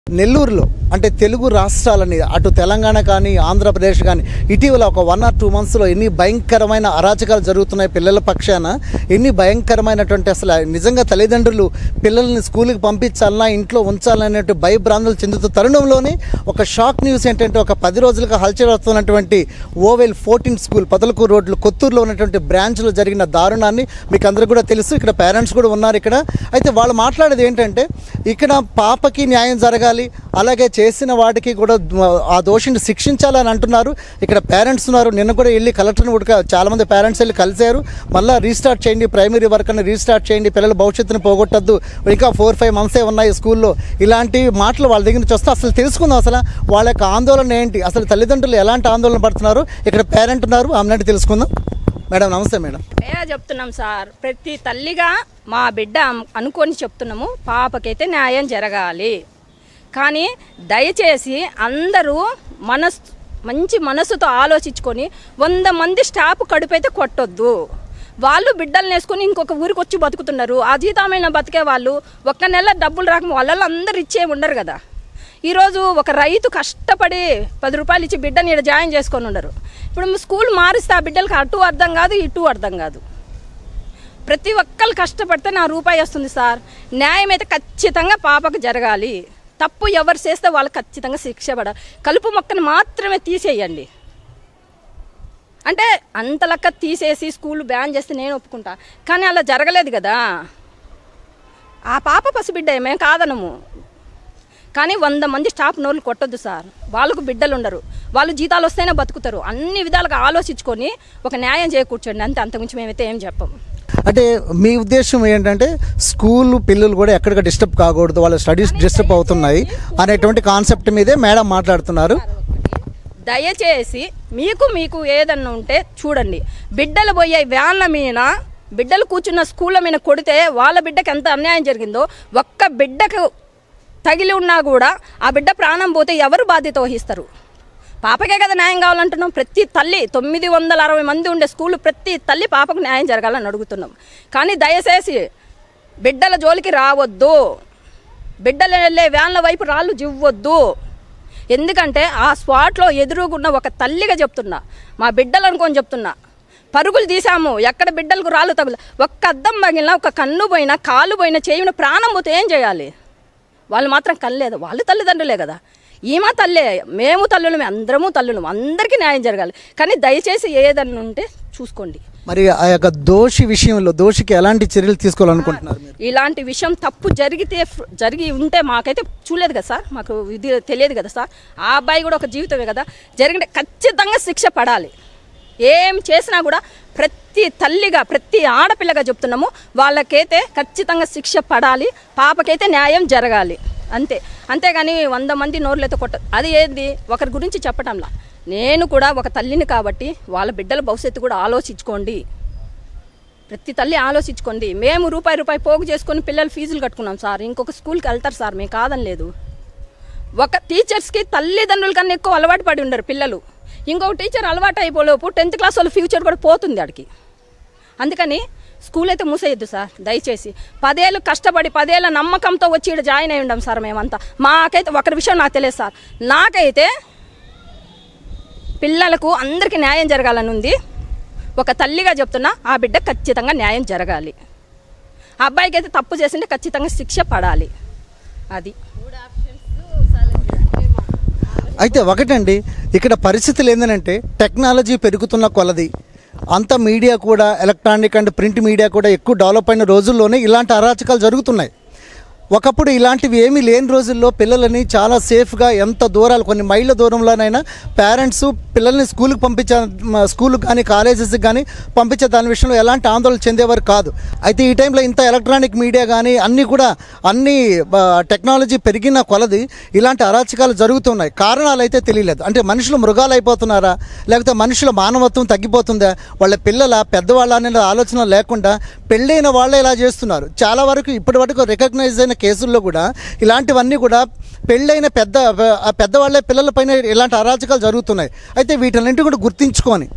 నెల్లూరులో అంటే తెలుగు రాష్ట్రాలని అటు తెలంగాణ కానీ ఆంధ్రప్రదేశ్ కానీ ఇటీవల ఒక వన్ ఆర్ టూ మంత్స్లో ఎన్ని భయంకరమైన అరాచకాలు జరుగుతున్నాయి పిల్లల పక్షాన ఎన్ని భయంకరమైనటువంటి అసలు నిజంగా తల్లిదండ్రులు పిల్లల్ని స్కూల్కి పంపించాలన్నా ఇంట్లో ఉంచాలనేటువంటి భయభ్రాంతులు చెందుతున్న తరుణంలోనే ఒక షాక్ న్యూస్ ఏంటంటే ఒక పది రోజులుగా హల్చల్ వస్తున్నటువంటి ఓవెల్ ఫోర్టీన్ స్కూల్ పదలకూరు రోడ్లు కొత్తూరులో ఉన్నటువంటి బ్రాంచ్లో జరిగిన దారుణాన్ని మీకు అందరికీ కూడా తెలుసు ఇక్కడ పేరెంట్స్ కూడా ఉన్నారు ఇక్కడ అయితే వాళ్ళు మాట్లాడేది ఏంటంటే ఇక్కడ పాపకి న్యాయం జరగాలి అలాగే చేసిన వాటికి కూడా ఆ దోషిని శిక్షించాలని అంటున్నారు ఇక్కడ పేరెంట్స్ ఉన్నారు నిన్న కూడా వెళ్ళి కలెక్టర్ని కూడా చాలా మంది పేరెంట్స్ వెళ్ళి కలిశారు మళ్ళీ రీస్టార్ట్ చేయండి ప్రైమరీ వర్క్ అని రీస్టార్ట్ చేయండి పిల్లల భవిష్యత్తుని పోగొట్టద్దు ఇంకా ఫోర్ ఫైవ్ మంత్సే ఉన్నాయి స్కూల్లో ఇలాంటి మాటలు వాళ్ళ దగ్గర నుంచి వస్తే అసలు తెలుసుకుందాం అసలు వాళ్ళ యొక్క ఆందోళన ఏంటి అసలు తల్లిదండ్రులు ఎలాంటి ఆందోళన పడుతున్నారు ఇక్కడ పేరెంట్ ఉన్నారు ఆమె తెలుసుకుందాం మేడం నమస్తే మేడం మేమే చెప్తున్నాం సార్ ప్రతి తల్లిగా మా బిడ్డ అనుకొని చెప్తున్నాము పాపకైతే న్యాయం జరగాలి కానీ దయచేసి అందరూ మనస్ మంచి మనసుతో ఆలోచించుకొని వంద మంది స్టాఫ్ కడుపైతే కొట్టొద్దు వాళ్ళు బిడ్డలు వేసుకొని ఇంకొక ఊరికి వచ్చి బతుకుతున్నారు అజీతమైన బతికే వాళ్ళు ఒక్క నెల డబ్బులు రాక వాళ్ళలో అందరు ఇచ్చే ఉండరు కదా ఈరోజు ఒక రైతు కష్టపడి పది రూపాయలు ఇచ్చి బిడ్డని ఇక్కడ జాయిన్ చేసుకొని ఉండరు ఇప్పుడు స్కూల్ మారిస్తే ఆ బిడ్డలకి అటు అర్థం కాదు ఇటు అర్థం కాదు ప్రతి ఒక్కరు కష్టపడితే నా రూపాయి వస్తుంది సార్ న్యాయం అయితే ఖచ్చితంగా పాపకు జరగాలి తప్పు ఎవరు చేస్తే వాళ్ళకి ఖచ్చితంగా శిక్ష పడాలి కలుపు మొక్కను మాత్రమే తీసేయండి అంటే అంత లెక్క తీసేసి స్కూల్ బ్యాన్ చేస్తే నేను ఒప్పుకుంటా కానీ అలా జరగలేదు కదా ఆ పాప పసిబిడ్డ మేము కాదనము కానీ వంద మంది స్టాఫ్ నోళ్ళు కొట్టొద్దు సార్ వాళ్ళకు బిడ్డలు ఉండరు వాళ్ళు జీతాలు వస్తేనే బతుకుతారు అన్ని విధాలుగా ఆలోచించుకొని ఒక న్యాయం చేకూర్చోండి అంతే అంతకుమించి మేమైతే ఏం చెప్పం అంటే మీ ఉద్దేశం ఏంటంటే స్కూల్ పిల్లలు కూడా ఎక్కడికి డిస్టర్బ్ కాకూడదు వాళ్ళ స్టడీస్ డిస్టర్బ్ అవుతున్నాయి అనేటువంటి కాన్సెప్ట్ మీదే మేడం మాట్లాడుతున్నారు దయచేసి మీకు మీకు ఏదన్నా ఉంటే చూడండి బిడ్డలు పోయే వ్యాన్ల మీద బిడ్డలు కూర్చున్న స్కూళ్ళ మీద కొడితే వాళ్ళ బిడ్డకి ఎంత అన్యాయం జరిగిందో ఒక్క బిడ్డకు తగిలి ఉన్నా కూడా ఆ బిడ్డ ప్రాణం పోతే ఎవరు బాధ్యత వహిస్తారు పాపకే కదా న్యాయం కావాలంటున్నాం ప్రతి తల్లి తొమ్మిది వందల అరవై మంది ఉండే స్కూల్ ప్రతి తల్లి పాపకు న్యాయం జరగాలని అడుగుతున్నాం కానీ దయచేసి బిడ్డల జోలికి రావద్దు బిడ్డలు వెళ్ళే వ్యాన్ల వైపు రాళ్ళు జివ్వద్దు ఎందుకంటే ఆ స్పాట్లో ఎదురుగున్న ఒక తల్లిగా చెప్తున్నా మా బిడ్డలు అనుకొని చెప్తున్నా పరుగులు తీసాము ఎక్కడ బిడ్డలకు రాళ్ళు తగులు ఒక్క అద్దం పగిలినా ఒక కన్ను పోయినా కాలు పోయినా చేయిన ప్రాణం పోతే ఏం చేయాలి వాళ్ళు మాత్రం కనలేదు వాళ్ళు తల్లిదండ్రులే కదా ఈమె తల్లే మేము తల్లులమే అందరము తల్లులం అందరికీ న్యాయం జరగాలి కానీ దయచేసి ఏదన్నా ఉంటే చూసుకోండి మరి ఆ యొక్క దోషి విషయంలో దోషికి ఎలాంటి చర్యలు తీసుకోవాలనుకుంటున్నారు మీరు ఇలాంటి విషయం తప్పు జరిగితే ఫ్- జరిగి ఉంటే మాకైతే చూడలేదు కదా సార్ మాకు ఇది తెలియదు కదా సార్ ఆ అబ్బాయి కూడా ఒక జీవితమే కదా జరిగితే ఖచ్చితంగా శిక్ష పడాలి ఏం చేసినా కూడా ప్రతి తల్లిగా ప్రతి ఆడపిల్లగా చెప్తున్నాము వాళ్ళకైతే ఖచ్చితంగా శిక్ష పడాలి పాపకైతే న్యాయం జరగాలి అంతే అంతేగాని వంద మంది నోరులైతే కొట్ట అది ఏంది ఒకరి గురించి చెప్పటంలా నేను కూడా ఒక తల్లిని కాబట్టి వాళ్ళ బిడ్డల భవిష్యత్తు కూడా ఆలోచించుకోండి ప్రతి తల్లి ఆలోచించుకోండి మేము రూపాయి రూపాయి పోగు చేసుకొని పిల్లలు ఫీజులు కట్టుకున్నాం సార్ ఇంకొక స్కూల్కి వెళ్తారు సార్ మేము కాదని లేదు ఒక టీచర్స్కి తల్లిదండ్రుల కన్నా ఎక్కువ అలవాటు పడి ఉండరు పిల్లలు ఇంకొక టీచర్ అలవాటు అయిపోలేపు టెన్త్ క్లాస్ వాళ్ళ ఫ్యూచర్ కూడా పోతుంది ఆడికి అందుకని స్కూల్ అయితే మూసేయద్దు సార్ దయచేసి పదేళ్ళు కష్టపడి పదేళ్ళ నమ్మకంతో వచ్చి ఇక్కడ జాయిన్ అయి ఉండాం సార్ మేమంతా మాకైతే ఒకరి విషయం నాకు తెలియదు సార్ నాకైతే పిల్లలకు అందరికీ న్యాయం జరగాలని ఉంది ఒక తల్లిగా చెప్తున్నా ఆ బిడ్డ ఖచ్చితంగా న్యాయం జరగాలి ఆ అబ్బాయికి అయితే తప్పు చేసింటే ఖచ్చితంగా శిక్ష పడాలి అది అయితే ఒకటండి ఇక్కడ పరిస్థితులు ఏంటంటే టెక్నాలజీ పెరుగుతున్న కొలది అంత మీడియా కూడా ఎలక్ట్రానిక్ అండ్ ప్రింట్ మీడియా కూడా ఎక్కువ డెవలప్ అయిన రోజుల్లోనే ఇలాంటి అరాచకాలు జరుగుతున్నాయి ఒకప్పుడు ఇలాంటివి ఏమీ లేని రోజుల్లో పిల్లలని చాలా సేఫ్గా ఎంత దూరాలు కొన్ని మైళ్ళ దూరంలోనైనా పేరెంట్స్ పిల్లల్ని స్కూల్కి పంపించే స్కూల్కి కానీ కాలేజెస్కి కానీ పంపించే దాని విషయంలో ఎలాంటి ఆందోళన చెందేవారు కాదు అయితే ఈ టైంలో ఇంత ఎలక్ట్రానిక్ మీడియా కానీ అన్నీ కూడా అన్ని ఆ, టెక్నాలజీ పెరిగిన కొలది ఇలాంటి అరాచకాలు జరుగుతున్నాయి కారణాలు అయితే తెలియలేదు అంటే మనుషులు మృగాలు అయిపోతున్నారా లేకపోతే మనుషుల మానవత్వం తగ్గిపోతుందా వాళ్ళ పిల్లల పెద్దవాళ్ళ అనే ఆలోచన లేకుండా పెళ్ళైన వాళ్ళే ఇలా చేస్తున్నారు చాలా వరకు ఇప్పటి వరకు రికగ్నైజ్ అయిన కేసుల్లో కూడా ఇలాంటివన్నీ కూడా పెళ్ళైన పెద్ద ఆ పెద్దవాళ్ళే పిల్లలపైన ఇలాంటి అరాచకాలు జరుగుతున్నాయి అయితే వీటన్నింటి కూడా గుర్తించుకొని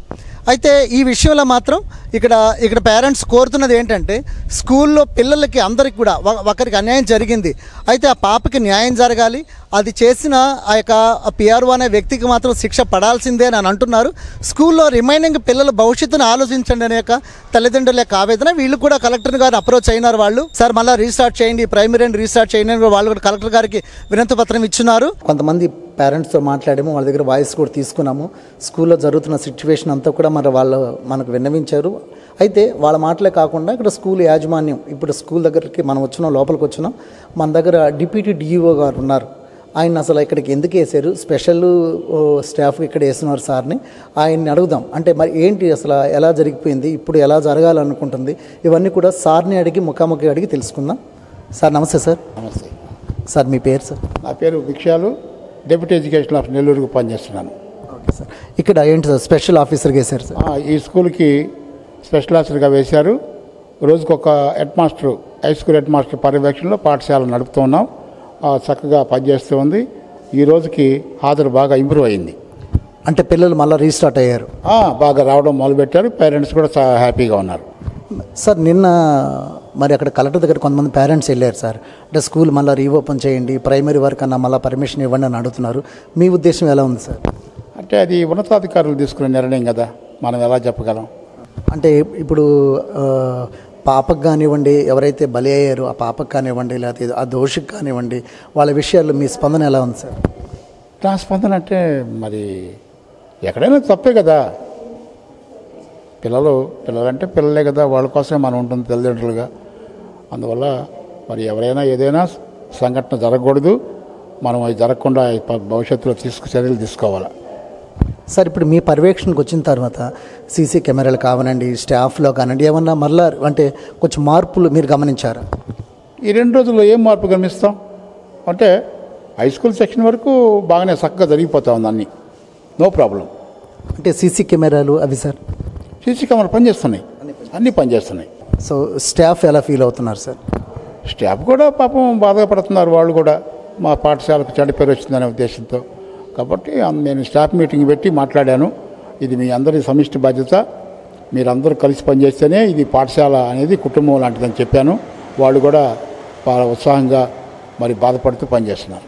అయితే ఈ విషయంలో మాత్రం ఇక్కడ ఇక్కడ పేరెంట్స్ కోరుతున్నది ఏంటంటే స్కూల్లో పిల్లలకి అందరికి కూడా ఒక- ఒకరికి అన్యాయం జరిగింది అయితే ఆ పాపకి న్యాయం జరగాలి అది చేసిన ఆ యొక్క పిఆర్ఓ అనే వ్యక్తికి మాత్రం శిక్ష పడాల్సిందే అని అంటున్నారు స్కూల్లో రిమైనింగ్ పిల్లల భవిష్యత్తును ఆలోచించండి అనే యొక్క తల్లిదండ్రుల యొక్క ఆవేదన వీళ్ళు కూడా కలెక్టర్ గారు అప్రోచ్ అయినారు వాళ్ళు సార్ మళ్ళీ రీస్టార్ట్ చేయండి ప్రైమరీ అండ్ రీస్టార్ట్ చేయండి అని వాళ్ళు కూడా కలెక్టర్ గారికి వినతి పత్రం ఇచ్చున్నారు కొంతమంది పేరెంట్స్తో మాట్లాడాము వాళ్ళ దగ్గర వాయిస్ కూడా తీసుకున్నాము స్కూల్లో జరుగుతున్న సిచ్యువేషన్ అంతా కూడా మరి వాళ్ళు మనకు విన్నవించారు అయితే వాళ్ళ మాటలే కాకుండా ఇక్కడ స్కూల్ యాజమాన్యం ఇప్పుడు స్కూల్ దగ్గరికి మనం వచ్చినాం లోపలికి వచ్చినాం మన దగ్గర డిప్యూటీ డిఈఓ గారు ఉన్నారు ఆయన అసలు ఇక్కడికి ఎందుకు వేసారు స్పెషల్ ఓ, స్టాఫ్ ఇక్కడ వేస్తున్నారు సార్ని ఆయన్ని అడుగుదాం అంటే మరి ఏంటి అసలు ఎలా జరిగిపోయింది ఇప్పుడు ఎలా జరగాలనుకుంటుంది ఇవన్నీ కూడా సార్ని అడిగి ముఖాముఖి అడిగి తెలుసుకుందాం సార్ నమస్తే సార్ నమస్తే సార్ మీ పేరు సార్ నా పేరు భిక్షాలు డెప్యూటీ ఎడ్యుకేషన్ ఆఫ్ నెల్లూరుకు పనిచేస్తున్నాను ఓకే సార్ ఇక్కడ ఏంటి సార్ స్పెషల్ ఆఫీసర్గా వేశారు సార్ ఆ, ఈ స్కూల్కి స్పెషల్ ఆఫీసర్గా వేశారు రోజుకు ఒక head master high school head master పర్యవేక్షణలో పాఠశాల నడుపుతూ ఉన్నాం ఆ, చక్కగా పనిచేస్తూ ఉంది ఈ రోజుకి హాజరు బాగా ఇంప్రూవ్ అయింది అంటే పిల్లలు మళ్ళీ రీస్టార్ట్ అయ్యారు ఆ, బాగా రావడం మొదలుపెట్టారు పేరెంట్స్ కూడా చాలా హ్యాపీగా ఉన్నారు సార్ నిన్న మరి అక్కడ కలెక్టర్ దగ్గర కొంతమంది పేరెంట్స్ వెళ్ళారు సార్ అంటే స్కూల్ మళ్ళీ రీఓపెన్ చేయండి ప్రైమరీ వర్క్ అన్న మళ్ళీ పర్మిషన్ ఇవ్వండి అని అడుగుతున్నారు మీ ఉద్దేశం ఎలా ఉంది సార్ అంటే అది ఉన్నతాధికారులు తీసుకునే నిర్ణయం కదా మనం ఎలా చెప్పగలం అంటే ఇప్పుడు ఆ, పాపకు కానివ్వండి ఎవరైతే బలి అయ్యారో ఆ పాపకు కానివ్వండి లేకపోతే ఆ దోషికి కానివ్వండి వాళ్ళ విషయాల్లో మీ స్పందన ఎలా ఉంది సార్ నా స్పందన అంటే మరి ఎక్కడైనా తప్పే కదా పిల్లలు పిల్లలంటే పిల్లలే కదా వాళ్ళ కోసమే మనం ఉంటుంది తల్లిదండ్రులుగా అందువల్ల మరి ఎవరైనా ఏదైనా సంఘటన జరగకూడదు మనం అది జరగకుండా ప- భవిష్యత్తులో తీసుకు చర్యలు తీసుకోవాలి సార్ ఇప్పుడు మీ పర్యవేక్షణకు వచ్చిన తర్వాత సీసీ కెమెరాలు కావనండి స్టాఫ్లో కానివ్వండి ఏమన్నా మళ్ళీ అంటే కొంచెం మార్పులు మీరు గమనించారా ఈ రెండు రోజుల్లో ఏం మార్పు గమనిస్తాం అంటే హై స్కూల్ సెక్షన్ వరకు బాగానే చక్కగా జరిగిపోతా ఉంది అన్నీ నో ప్రాబ్లం అంటే సీసీ కెమెరాలు అవి సార్ సీసీ కెమెరా పనిచేస్తున్నాయి అన్నీ పనిచేస్తున్నాయి సో స్టాఫ్ ఎలా ఫీల్ అవుతున్నారు సార్ స్టాఫ్ కూడా పాపం బాధపడుతున్నారు వాళ్ళు కూడా మా పాఠశాలకు చెడ్డ పేరు వచ్చిందనే ఉద్దేశంతో కాబట్టి అం- నేను స్టాఫ్ మీటింగ్ పెట్టి మాట్లాడాను ఇది మీ అందరి సమిష్టి బాధ్యత మీరందరూ కలిసి పనిచేస్తేనే ఇది పాఠశాల అనేది కుటుంబం లాంటిదని చెప్పాను వాళ్ళు కూడా చాలా ఉత్సాహంగా మరి బాధపడుతూ పనిచేస్తున్నారు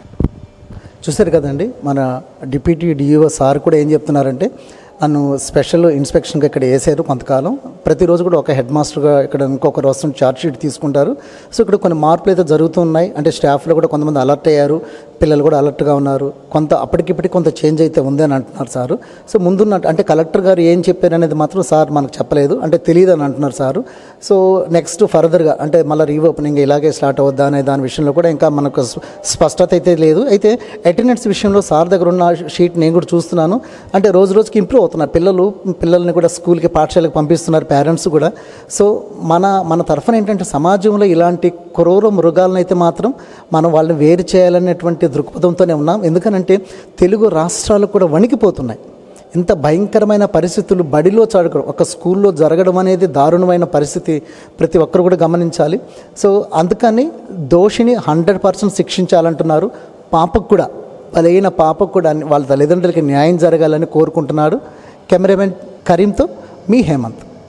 చూశారు కదండి మన డిప్యూటీ డిఈఓ సార్ కూడా ఏం చెప్తున్నారంటే నన్ను స్పెషల్ ఇన్స్పెక్షన్గా ఇక్కడ వేసారు కొంతకాలం ప్రతిరోజు కూడా ఒక హెడ్ మాస్టర్గా ఇక్కడ ఇంకొకరు వస్తున్న ఛార్జ్ షీట్ తీసుకుంటారు సో ఇక్కడ కొన్ని మార్పులు అయితే జరుగుతున్నాయి అంటే స్టాఫ్లో కూడా కొంతమంది అలర్ట్ అయ్యారు పిల్లలు కూడా అలర్ట్గా ఉన్నారు కొంత అప్పటికిప్పటికి కొంత చేంజ్ అయితే ఉంది అని అంటున్నారు సారు సో ముందున్న అంటే కలెక్టర్ గారు ఏం చెప్పారు అనేది మాత్రం సార్ మనకు చెప్పలేదు అంటే తెలియదు అని అంటున్నారు సారు సో నెక్స్ట్ ఫర్దర్గా అంటే మళ్ళీ రీఓపెనింగ్ ఇలాగే స్టార్ట్ అవుద్దా అనే దాని విషయంలో కూడా ఇంకా మనకు స్ప- స్పష్టత అయితే లేదు అయితే అటెండెన్స్ విషయంలో సార్ దగ్గర ఉన్న షీట్ నేను కూడా చూస్తున్నాను అంటే రోజు రోజుకి ఇంప్రూవ్ అవుతున్నారు పిల్లలు పిల్లల్ని కూడా స్కూల్కి పాఠశాలకు పంపిస్తున్నారు పేరెంట్స్ కూడా సో మన మన తరఫున ఏంటంటే సమాజంలో ఇలాంటి క్రూర మృగాలను అయితే మాత్రం మనం వాళ్ళని వేరు చేయాలనేటువంటి దృక్పథంతోనే ఉన్నాం ఎందుకనంటే తెలుగు రాష్ట్రాలు కూడా వణికిపోతున్నాయి ఇంత భయంకరమైన పరిస్థితులు బడిలో చడకడం ఒక స్కూల్లో జరగడం అనేది దారుణమైన పరిస్థితి ప్రతి ఒక్కరు కూడా గమనించాలి సో అందుకని దోషిని హండ్రెడ్ పర్సెంట్ శిక్షించాలంటున్నారు పాపకు కూడా బలైన పాపకు కూడా అన్ని- వాళ్ళ తల్లిదండ్రులకి న్యాయం జరగాలని కోరుకుంటున్నాడు కెమెరామెన్ కరీంతో మీ హేమంత్